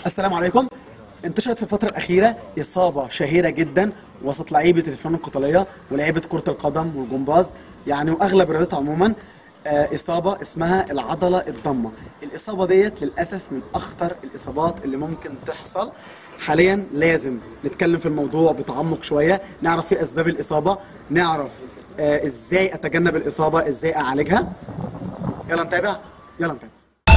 السلام عليكم انتشرت في الفترة الأخيرة إصابة شهيرة جدا وسط لعيبة الفنون القتالية ولعيبة كرة القدم والجمباز يعني وأغلب الرياضات عموما آه، إصابة اسمها العضلة الضمة الإصابة ديت للأسف من أخطر الإصابات اللي ممكن تحصل حاليا لازم نتكلم في الموضوع بتعمق شوية نعرف ايه أسباب الإصابة نعرف آه، إزاي أتجنب الإصابة إزاي أعالجها يلا نتابع يلا نتابع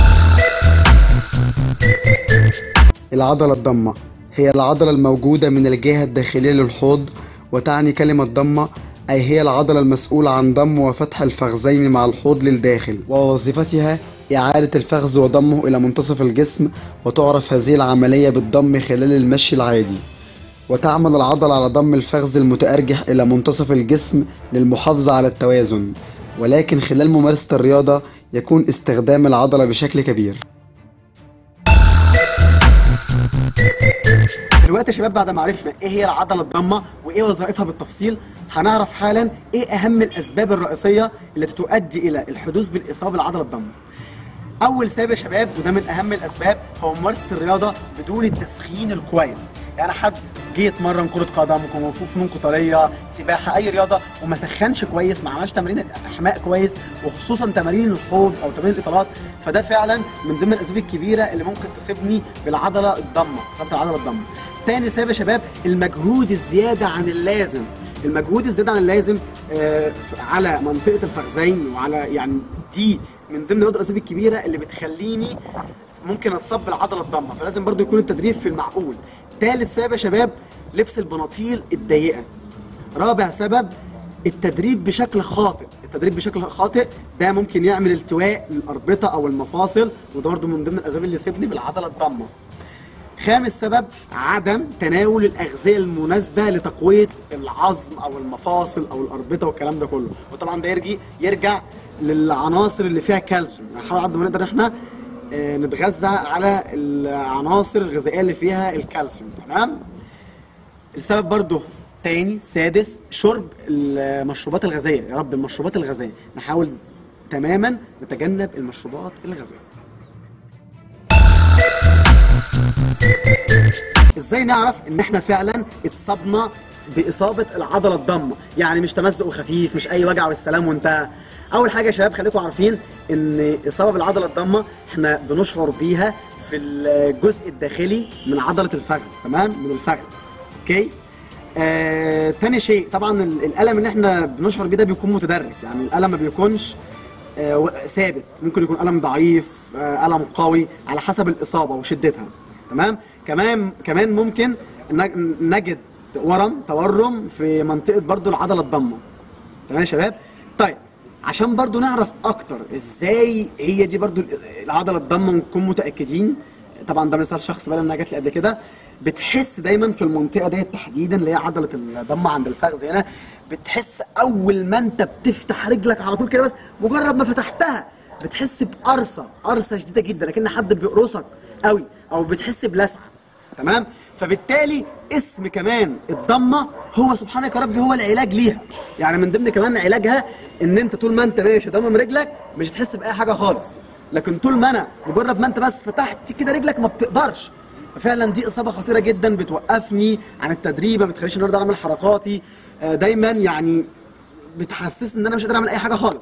العضلة الضمة هي العضلة الموجودة من الجهة الداخلية للحوض وتعني كلمة ضمة أي هي العضلة المسؤولة عن ضم وفتح الفخذين مع الحوض للداخل ووظيفتها إعادة الفخذ وضمه إلى منتصف الجسم وتعرف هذه العملية بالضم خلال المشي العادي وتعمل العضلة على ضم الفخذ المتأرجح إلى منتصف الجسم للمحافظة على التوازن ولكن خلال ممارسة الرياضة يكون استخدام العضلة بشكل كبير دلوقتي يا شباب بعد ما عرفنا ايه هي العضله الضمه وايه وظائفها بالتفصيل هنعرف حالا ايه اهم الاسباب الرئيسيه التي تؤدي الى الحدوث بالاصابه بالعضله الضمه اول سبب يا شباب وده من اهم الاسباب هو ممارسه الرياضه بدون التسخين الكويس يعني حد جه يتمرن كره قدم كونغ فو فنون قتاليه سباحه اي رياضه وما سخنش كويس ما عملش تمارين الاحماء كويس وخصوصا تمارين الحوض او تمارين الاطالات فده فعلا من ضمن الاسباب الكبيره اللي ممكن تصيبني بالعضله الضمه اصابه العضله الضمه تاني سبب يا شباب المجهود الزياده عن اللازم المجهود الزياده عن اللازم آه، على منطقه الفخذين وعلى يعني دي من ضمن برضه الاسباب الكبيره اللي بتخليني ممكن اتصاب بالعضله الضمه فلازم برضه يكون التدريب في المعقول ثالث سبب يا شباب لبس البناطيل الضيقه رابع سبب التدريب بشكل خاطئ التدريب بشكل خاطئ ده ممكن يعمل التواء للاربطه او المفاصل وده برضه من ضمن الاسباب اللي يسيبني بالعضله الضمه خامس سبب عدم تناول الاغذيه المناسبه لتقويه العظم او المفاصل او الاربطه والكلام ده كله وطبعا ده يرجع يرجع للعناصر اللي فيها كالسيوم نحاول قد ما نقدر احنا آه، نتغذى على العناصر الغذائيه اللي فيها الكالسيوم تمام السبب برضو تاني سادس شرب المشروبات الغازيه يا رب المشروبات الغازيه نحاول تماما نتجنب المشروبات الغازيه ازاي نعرف ان احنا فعلا اتصبنا باصابه العضله الضمه يعني مش تمزق خفيف مش اي وجع والسلام وانتهى اول حاجه يا شباب خليكم عارفين ان اصابه بالعضله الضمه احنا بنشعر بيها في الجزء الداخلي من عضله الفخذ تمام من الفخذ اوكي آه، تاني شيء طبعا ال- الالم اللي احنا بنشعر بيه ده بيكون متدرج يعني الالم ما بيكونش آه، و- ثابت ممكن يكون الم ضعيف آه، الم قوي على حسب الاصابه وشدتها تمام كمان كمان ممكن نج- نجد ورم تورم في منطقه برضو العضله الضمه تمام يا شباب طيب عشان برضو نعرف اكتر ازاي هي دي برضو العضله الضمه ونكون متاكدين طبعا ده مثال شخص بقى انها جات لي قبل كده بتحس دايما في المنطقه ديت تحديدا اللي هي عضله الضمه عند الفخذ هنا بتحس اول ما انت بتفتح رجلك على طول كده بس مجرد ما فتحتها بتحس بقرصه قرصه شديده جدا لكن حد بيقرصك قوي او بتحس بلسعه تمام فبالتالي اسم كمان الضمه هو سبحانك يا ربي هو العلاج ليها يعني من ضمن كمان علاجها ان انت طول ما انت ماشي ضمم رجلك مش هتحس باي حاجه خالص لكن طول ما انا مجرد ما انت بس فتحت كده رجلك ما بتقدرش ففعلا دي اصابه خطيره جدا بتوقفني عن التدريب ما بتخلينيش النهارده اعمل حركاتي آه، دايما يعني بتحسسني ان انا مش قادر اعمل اي حاجه خالص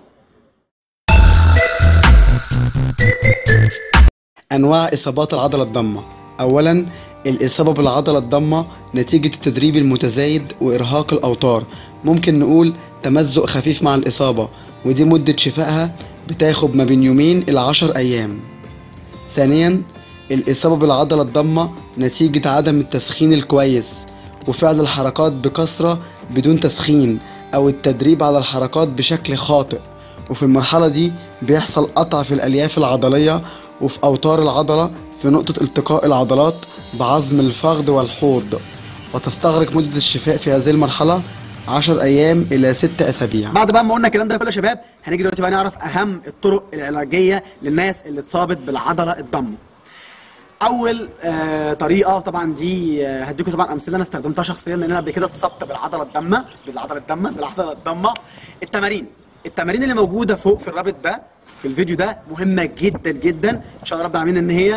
أنواع إصابات العضلة الضمة أولا الإصابة بالعضلة الضمة نتيجة التدريب المتزايد وإرهاق الأوتار ممكن نقول تمزق خفيف مع الإصابة ودي مدة شفائها بتاخد ما بين يومين إلى عشر أيام ثانيا الإصابة بالعضلة الضمة نتيجة عدم التسخين الكويس وفعل الحركات بكثرة بدون تسخين أو التدريب على الحركات بشكل خاطئ وفي المرحلة دي بيحصل قطع في الألياف العضلية وفي أوتار العضلة في نقطة التقاء العضلات بعظم الفخذ والحوض وتستغرق مدة الشفاء في هذه المرحلة عشر أيام إلى ست أسابيع بعد بقى ما قلنا الكلام ده كله يا شباب هنيجي دلوقتي بقى نعرف اهم الطرق العلاجيه للناس اللي اتصابت بالعضله الضمه اول آه طريقه طبعا دي آه هديكم طبعا امثله انا استخدمتها شخصيا لان انا قبل كده اتصبت بالعضله الضمه بالعضله الضمه بالعضله الضمه التمارين التمارين اللي موجوده فوق في الرابط ده في الفيديو ده مهمه جدا جدا ان شاء الله رب العالمين ان هي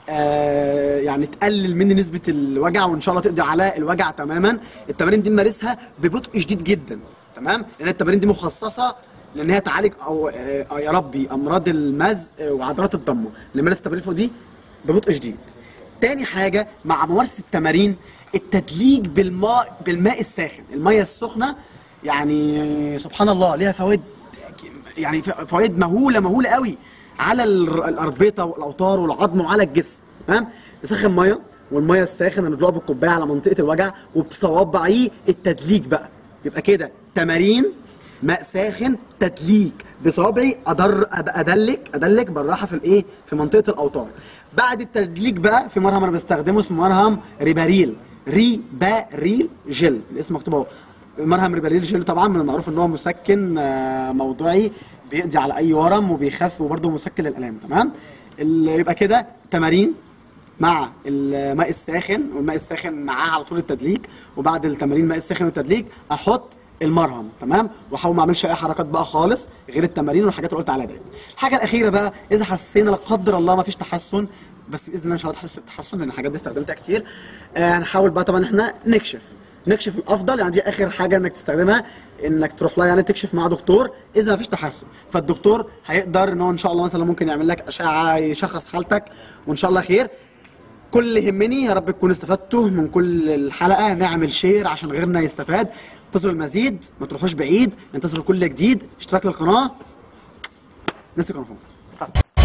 آه يعني تقلل من نسبه الوجع وان شاء الله تقضي على الوجع تماما التمارين دي نمارسها ببطء شديد جدا تمام لان التمارين دي مخصصه لان هي تعالج او آه يا ربي امراض المزق وعضلات الضمه نمارس التمارين فوق دي ببطء شديد تاني حاجه مع ممارسه التمارين التدليج بالماء بالماء الساخن الميه السخنه يعني سبحان الله ليها فوائد يعني فوائد مهوله مهوله قوي على ال- الاربطه والاوتار والعظم وعلى الجسم تمام نسخن ميه والميه الساخنه ندلقها بالكوبايه على منطقه الوجع وبصوابعي التدليك بقى يبقى كده تمارين ماء ساخن تدليك بصوابعي أدر أد- ادلك ادلك بالراحه في الايه في منطقه الاوتار بعد التدليك بقى في مرهم انا بستخدمه اسمه مرهم ريباريل ريباريل جل الاسم مكتوب اهو مرهم ريباريل جل طبعا من المعروف ان هو مسكن آه، موضعي بيقضي على اي ورم وبيخف وبرده مسكن للالام تمام ال- يبقى كده تمارين مع الماء الساخن والماء الساخن معاه على طول التدليك وبعد التمارين الماء الساخن والتدليك احط المرهم تمام واحاول ما اعملش اي حركات بقى خالص غير التمارين والحاجات اللي قلت عليها ديت الحاجه الاخيره بقى اذا حسينا لا قدر الله ما فيش تحسن بس باذن الله ان شاء الله تحس بتحسن لان الحاجات دي استخدمتها كتير آه هنحاول بقى طبعا احنا نكشف نكشف الافضل يعني دي اخر حاجه انك تستخدمها انك تروح لها يعني تكشف مع دكتور اذا ما فيش تحسن فالدكتور هيقدر ان هو ان شاء الله مثلا ممكن يعمل لك اشعه يشخص حالتك وان شاء الله خير كل اللي يهمني يا رب تكونوا استفدتوا من كل الحلقه نعمل شير عشان غيرنا يستفاد انتظروا المزيد ما تروحوش بعيد انتظروا كل جديد اشتراك للقناه نسي كونفورم